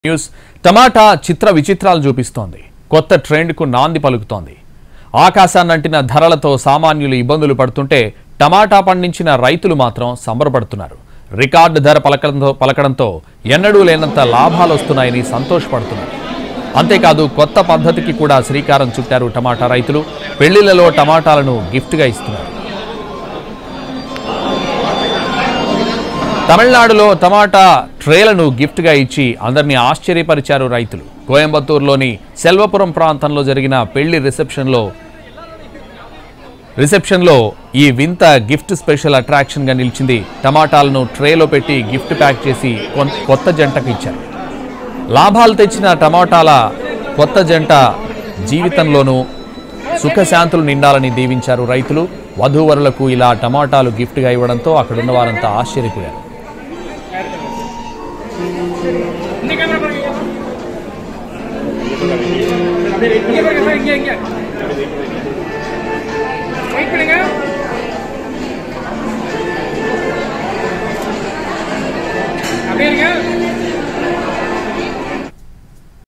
news టమాటా చిత్ర విచిత్రాలు చూపిస్తోంది కొత్త ట్రెండ్కు నాంది పలుకుతోంది ఆకాశాన్నంటిన ధరలతో సామాన్యులు ఇబ్బందులు పడుతుంటే టమాటా పండించిన రైతులు మాత్రం సంబరపడుతున్నారు రికార్డు ధర పలకడంతో పలకడంతో ఎన్నడూ లేనంత లాభాలు వస్తున్నాయని సంతోషపడుతున్నారు అంతేకాదు కొత్త పద్ధతికి కూడా శ్రీకారం చుట్టారు టమాటా రైతులు పెళ్లిళ్లలో టమాటాలను గిఫ్ట్గా ఇస్తున్నారు తమిళనాడులో టమాటా ట్రేలను గిఫ్ట్గా ఇచ్చి అందరినీ ఆశ్చర్యపరిచారు రైతులు కోయంబత్తూరులోని సెల్వపురం ప్రాంతంలో జరిగిన పెళ్లి రిసెప్షన్లో రిసెప్షన్లో ఈ వింత గిఫ్ట్ స్పెషల్ అట్రాక్షన్గా నిలిచింది టమాటాలను ట్రేలో పెట్టి గిఫ్ట్ ప్యాక్ చేసి కొన్- కొత్త జంటకు ఇచ్చారు లాభాలు తెచ్చిన టమాటాల కొత్త జంట జీవితంలోనూ సుఖశాంతులు నిండాలని దీవించారు రైతులు వధూవరులకు ఇలా టమాటాలు గిఫ్ట్గా ఇవ్వడంతో అక్కడున్న వారంతా ఆశ్చర్యపోయారు இந்த கேமரா பாருங்க இங்க பாருங்க சார் இங்க இங்க வெயிட் பண்ணுங்க